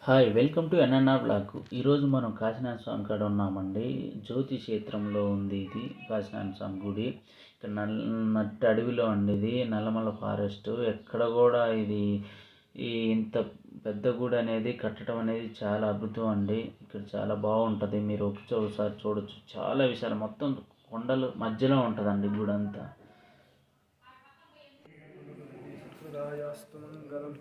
hi welcome to NNR block ఈరోజు మనం కాశీనాథ స్వామి కాడ ఉన్నామండి జ్యోతి క్షేత్రంలో ఉంది ఇది కాశీనాథ స్వామి గుడి ఇక్కడ నల్ నట్టు అడవిలో అండి ఇది నల్లమల ఫారెస్ట్ ఎక్కడ కూడా ఇది ఈ ఇంత పెద్ద గుడి అనేది కట్టడం అనేది చాలా అద్భుతం అండి ఇక్కడ చాలా బాగుంటుంది మీరు ఒకసారి ఒకసారి చూడొచ్చు చాలా విశాలం మొత్తం కొండలు మధ్యలో ఉంటుందండి గుడి అంతా రాయాస్తు మంగళం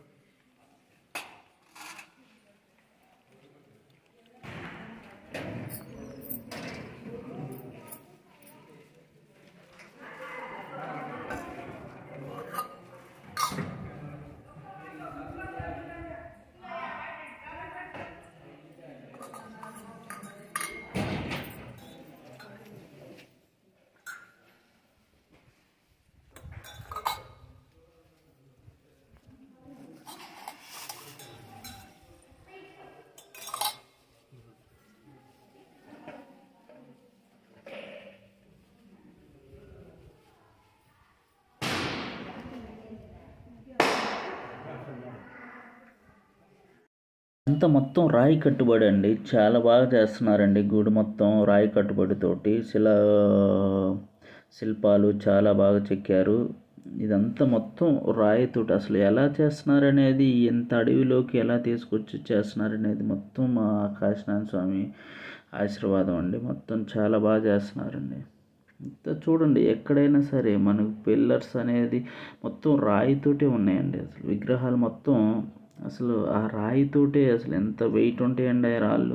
అంతా మొత్తం రాయి కట్టుబడి అండి చాలా బాగా చేస్తున్నారండి గుడి మొత్తం రాయి కట్టుబడితోటి శిలా శిల్పాలు చాలా బాగా చెక్కారు ఇదంతా మొత్తం రాయితోటి అసలు ఎలా చేస్తున్నారనేది ఎంత అడవిలోకి ఎలా తీసుకొచ్చి చేస్తున్నారనేది మొత్తం మా కాశీనాథ స్వామి ఆశీర్వాదం అండి మొత్తం చాలా బాగా చేస్తున్నారండి ఇంత చూడండి ఎక్కడైనా సరే మనకు పిల్లర్స్ అనేది మొత్తం రాయితోటే ఉన్నాయండి అసలు విగ్రహాలు మొత్తం అసలు ఆ రాయితోటే అసలు ఎంత వెయిట్ ఉంటాయండి ఆ రాళ్ళు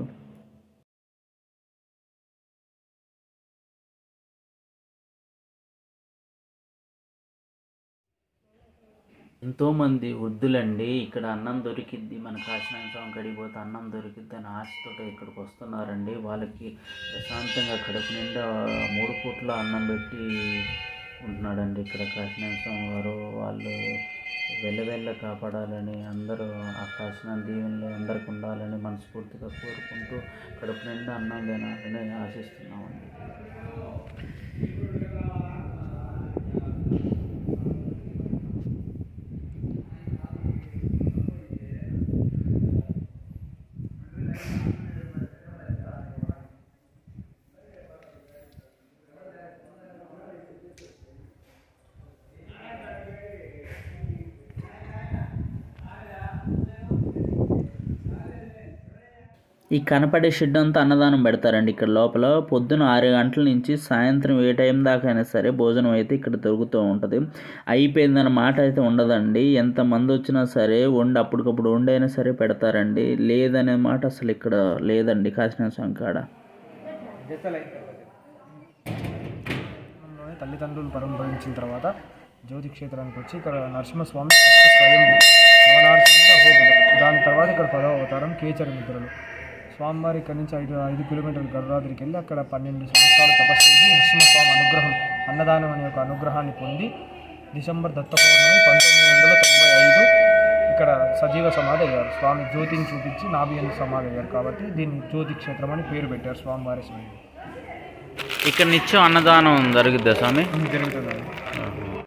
ఎంతోమంది వృద్ధులండి ఇక్కడ అన్నం దొరికిద్ది మన కాశీనాథ స్వామి కాడికి పోతే అన్నం దొరికిద్ది అని ఆశతోటి ఇక్కడికి వస్తున్నారండి వాళ్ళకి ప్రశాంతంగా కడుపు నిండా మూడు పూట్ల అన్నం పెట్టి ఉంటున్నాడండి ఇక్కడ కాశీనాథ స్వామి వారు వాళ్ళు వెళ్ళవెళ్ళ కాపాడాలని అందరూ ఆ కాశీనాథ దీవెనలు అందరికి ఉండాలని మనస్ఫూర్తిగా కోరుకుంటూ కడుపు నిండా అన్నం తినాలని ఆశిస్తున్నామండి ఈ కనపడే షెడ్ అంతా అన్నదానం పెడతారండి ఇక్కడ లోపల పొద్దున ఆరు గంటల నుంచి సాయంత్రం ఏ టైం దాకా అయినా సరే భోజనం అయితే ఇక్కడ దొరుకుతూ ఉంటుంది అయిపోయిందన్న మాట అయితే ఉండదండి ఎంతమంది వచ్చినా సరే వండి అప్పటికప్పుడు వండైనా సరే పెడతారండి లేదనే మాట అసలు ఇక్కడ లేదండి కాశీనాథ స్వామి కాడ గ్రామంలోనే తల్లిదండ్రులు పరంపరించిన తర్వాత జ్యోతి క్షేత్రానికి వచ్చి ఇక్కడ నరసింహస్వామి ఫస్ట్ స్వయం నవనారసింహ అహోబిలం దాని తర్వాత ఇక్కడ పదవ అవతారం కేచర నిద్రలు స్వామివారి ఇక్కడ నుంచి ఐదు ఐదు కిలోమీటర్ల గరుడాద్రికి వెళ్ళి అక్కడ పన్నెండు సంవత్సరాలు తపస్సు చేసి నరసింహస్వామి అనుగ్రహం అన్నదానం అనే ఒక అనుగ్రహాన్ని పొంది డిసెంబర్ దత్త పౌర్ణమి పంతొమ్మిది వందల తొంభై ఐదు ఇక్కడ సజీవ సమాధి అయ్యారు స్వామి జ్యోతిని చూపించి నాభియందు సమాధి అయ్యారు కాబట్టి దీన్ని జ్యోతి క్షేత్రం అని పేరు పెట్టారు స్వామివారి స్వామి ఇక్కడ నిత్యం అన్నదానం జరుగుద్దా స్వామి జరుగుతుందండి